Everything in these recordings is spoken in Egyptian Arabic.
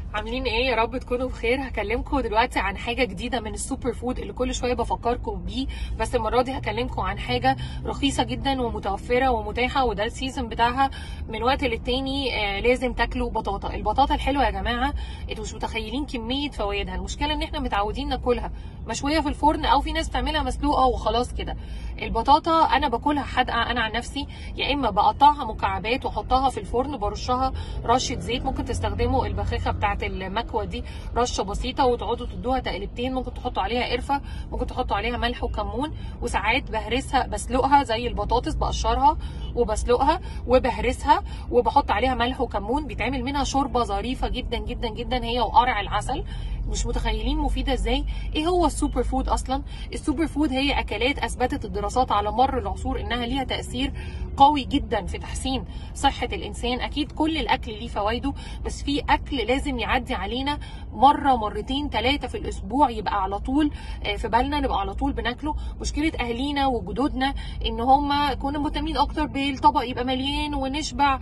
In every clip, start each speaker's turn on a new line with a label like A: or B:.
A: عاملين ايه يا رب تكونوا بخير هكلمكم دلوقتي عن حاجه جديده من السوبر فود اللي كل شويه بفكركم بيه بس المره دي هكلمكم عن حاجه رخيصه جدا ومتوفره ومتاحه وده السيزون بتاعها من وقت للتاني آه لازم تاكلوا بطاطا البطاطا الحلوه يا جماعه انتوا مش متخيلين كميه فوائدها المشكله ان احنا متعودين ناكلها مشويه في الفرن او في ناس بتعملها مسلوقه وخلاص كده البطاطا انا باكلها حادقه انا عن نفسي يا اما بقطعها مكعبات واحطها في الفرن برشها رشه زيت ممكن تستخدموا البخاخه بتاعت المكوه دي رشه بسيطه وتقعدوا تدوها تقلبتين ممكن تحطوا عليها قرفه ممكن تحطوا عليها ملح وكمون وساعات بهرسها بسلقها زي البطاطس بقشرها وبسلقها وبهرسها وبحط عليها ملح وكمون بيتعمل منها شوربه ظريفه جدا جدا جدا هي وقرع العسل مش متخيلين مفيده ازاي ايه هو السوبر فود اصلا السوبر فود هي اكلات اثبتت الدراسات على مر العصور انها ليها تاثير قوي جدا في تحسين صحه الانسان اكيد كل الاكل ليه فوائده بس في اكل لازم يعدي علينا مره مرتين ثلاثه في الاسبوع يبقى على طول في بالنا نبقى على طول بناكله مشكله اهالينا وجدودنا ان هم كنا مهتمين اكتر بالطبق يبقى مليان ونشبع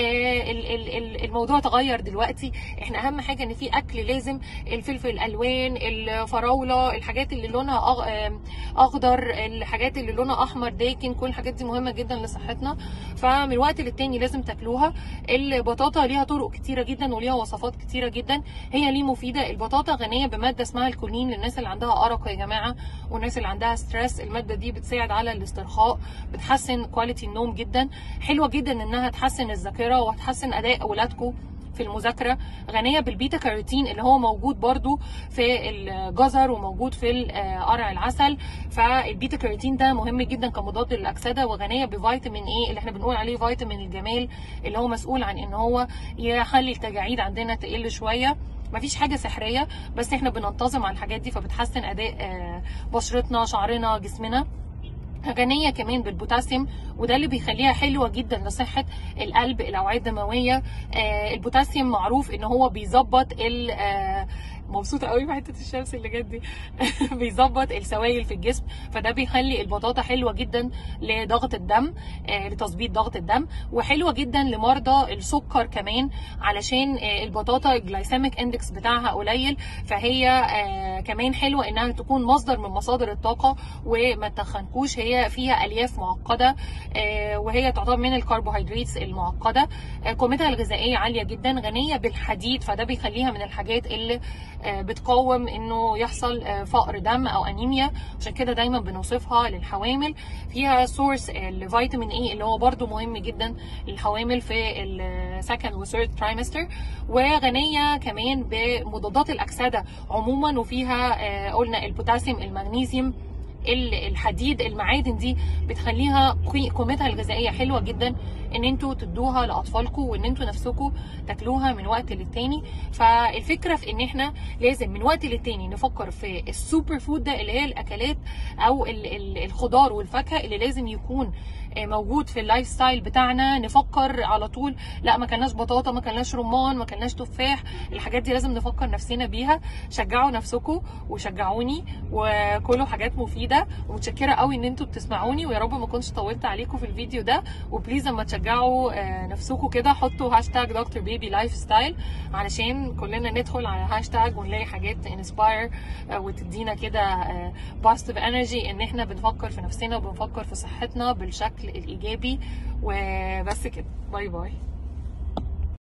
A: الموضوع تغير دلوقتي احنا اهم حاجه ان في اكل لازم الفلفل الالوان الفراوله الحاجات اللي لونها اخضر الحاجات اللي لونها احمر داكن كل الحاجات دي مهمه جدا لصحتنا فمن وقت للتاني لازم تاكلوها البطاطا ليها طرق كتيره جدا وليها وصفات كتيره جدا هي ليه مفيده البطاطا غنيه بماده اسمها الكولين للناس اللي عندها ارق يا جماعه والناس اللي عندها ستريس الماده دي بتساعد على الاسترخاء بتحسن كواليتي النوم جدا حلوه جدا انها تحسن الذاكره وتحسن اداء اولادكم في المذاكره غنيه بالبيتا كاروتين اللي هو موجود برضو في الجزر وموجود في قرع العسل فالبيتا كاروتين ده مهم جدا كمضاد للاكسده وغنيه بفيتامين ايه اللي احنا بنقول عليه فيتامين الجمال اللي هو مسؤول عن ان هو يخلي التجاعيد عندنا تقل شويه مفيش حاجه سحريه بس احنا بننتظم على الحاجات دي فبتحسن اداء بشرتنا شعرنا جسمنا غنيه كمان بالبوتاسيوم وده اللي بيخليها حلوه جدا لصحه القلب الاوعيه الدمويه آه البوتاسيوم معروف ان هو بيظبط ال آه مبسوطه قوي بحته الشمس اللي جت دي بيظبط السوائل في الجسم فده بيخلي البطاطا حلوه جدا لضغط الدم آه لتظبيط ضغط الدم وحلوه جدا لمرضى السكر كمان علشان آه البطاطا الجلايسيميك اندكس بتاعها قليل فهي آه كمان حلوه انها تكون مصدر من مصادر الطاقه وما تخنكوش هي فيها الياف معقده وهي تعتبر من الكربوهيدرات المعقده قيمتها الغذائيه عاليه جدا غنيه بالحديد فده بيخليها من الحاجات اللي بتقاوم انه يحصل فقر دم او انيميا عشان كده دايما بنوصفها للحوامل فيها سورس الفيتامين اي اللي هو برده مهم جدا للحوامل في السكند وثيرد ترايمستر وغنيه كمان بمضادات الاكسده عموما وفيها قلنا البوتاسيوم المغنيسيوم الحديد المعادن دي بتخليها قيمتها الغذائيه حلوه جدا ان انتوا تدوها لاطفالكم وان انتوا نفسكم تاكلوها من وقت للتاني فالفكره في ان احنا لازم من وقت للتاني نفكر في السوبر فود ده اللي هي الاكلات او الخضار والفاكهه اللي لازم يكون موجود في اللايف ستايل بتاعنا نفكر على طول لا ما كلناش بطاطا ما كلناش رمان ما كلناش تفاح الحاجات دي لازم نفكر نفسنا بيها شجعوا نفسكم وشجعوني وكلوا حاجات مفيده ومتشكره قوي ان انتوا بتسمعوني ويا رب ما كنتش طولت عليكم في الفيديو ده وبليز لما تشجعوا نفسكم كده حطوا هاشتاج دكتور بيبي لايف ستايل علشان كلنا ندخل على هاشتاج ونلاقي حاجات انسباير وتدينا كده بوزيتيف انرجي ان احنا بنفكر في نفسنا وبنفكر في صحتنا بالشكل الايجابي وبس كده باي باي